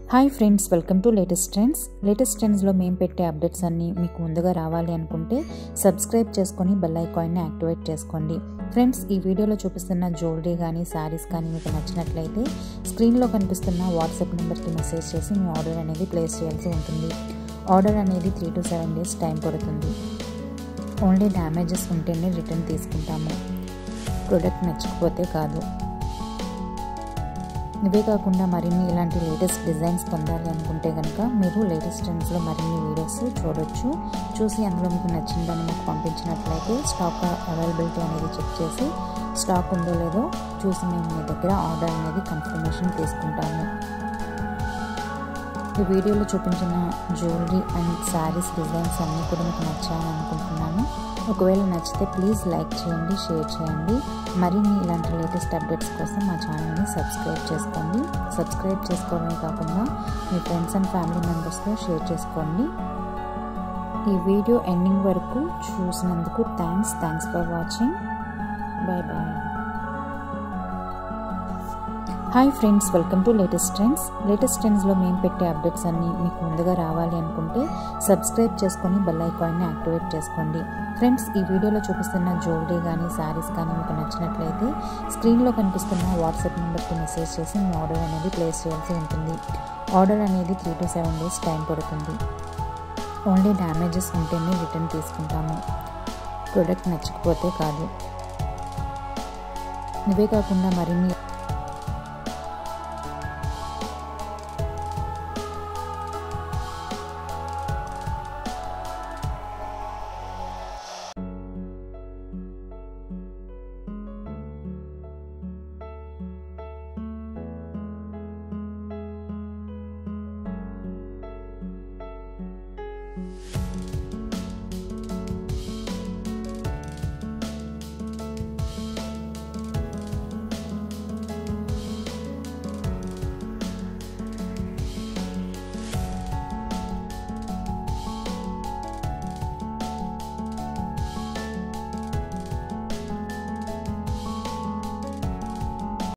hi friends welcome to latest trends latest ట్రెండ్స్లో మేము పెట్టే అప్డేట్స్ అన్నీ మీకు ముందుగా రావాలి అనుకుంటే సబ్స్క్రైబ్ చేసుకొని బెల్ ఐకాన్ని యాక్టివేట్ చేసుకోండి ఫ్రెండ్స్ ఈ వీడియోలో చూపిస్తున్న జ్యువెలరీ కానీ శారీస్ కానీ మీకు నచ్చినట్లయితే స్క్రీన్లో కనిపిస్తున్న వాట్సాప్ నెంబర్కి మెసేజ్ చేసి మీ ఆర్డర్ అనేది ప్లేస్ చేయాల్సి ఉంటుంది ఆర్డర్ అనేది three to seven days time పడుతుంది ఓన్లీ డ్యామేజెస్ ఉంటేనే రిటర్న్ తీసుకుంటాము ప్రోడక్ట్ నచ్చకపోతే కాదు ఇవే కాకుండా మరిన్ని ఇలాంటి లేటెస్ట్ డిజైన్స్ పొందాలి అనుకుంటే కనుక మీరు లేటెస్ట్ ట్రెండ్స్లో మరిన్ని వీడియోస్ చూడొచ్చు చూసి అందులో మీకు నచ్చిందని మాకు పంపించినట్లయితే స్టాక్ అవైలబిలిటీ అనేది చెక్ చేసి స్టాక్ ఉందో లేదో చూసి మేము మీ దగ్గర ఆర్డర్ అనేది కన్ఫర్మేషన్ తీసుకుంటాము ఈ వీడియోలో చూపించిన జ్యువెలరీ అండ్ శారీస్ డిజైన్స్ అన్నీ కూడా మీకు నచ్చాయని అనుకుంటున్నాను ఒకవేళ నచ్చితే ప్లీజ్ లైక్ చేయండి షేర్ చేయండి మరిన్ని ఇలాంటి లేటెస్ట్ అప్డేట్స్ కోసం మా ఛానల్ని సబ్స్క్రైబ్ చేసుకోండి సబ్స్క్రైబ్ చేసుకోవడమే కాకుండా మీ ఫ్రెండ్స్ అండ్ ఫ్యామిలీ మెంబర్స్తో షేర్ చేసుకోండి ఈ వీడియో ఎండింగ్ వరకు చూసినందుకు thanks thanks for watching bye bye hi friends welcome to latest trends latest ట్రెండ్స్లో మేము పెట్టే అప్డేట్స్ అన్నీ మీకు ముందుగా రావాలి అనుకుంటే సబ్స్క్రైబ్ చేసుకొని బెల్ ఐకాన్ని యాక్టివేట్ చేసుకోండి ఫ్రెండ్స్ ఈ వీడియోలో చూపిస్తున్న జ్యువెలరీ కానీ శారీస్ కానీ మీకు నచ్చినట్లయితే స్క్రీన్లో కనిపిస్తున్న వాట్సాప్ నెంబర్కి మెసేజ్ చేసి మీ ఆర్డర్ అనేది ప్లేస్ చేయాల్సి ఉంటుంది ఆర్డర్ అనేది three to seven days time పడుతుంది ఓన్లీ డ్యామేజెస్ ఉంటేనే రిటర్న్ తీసుకుంటాము ప్రోడక్ట్ నచ్చకపోతే కాదు ఇవే కాకుండా మరిన్ని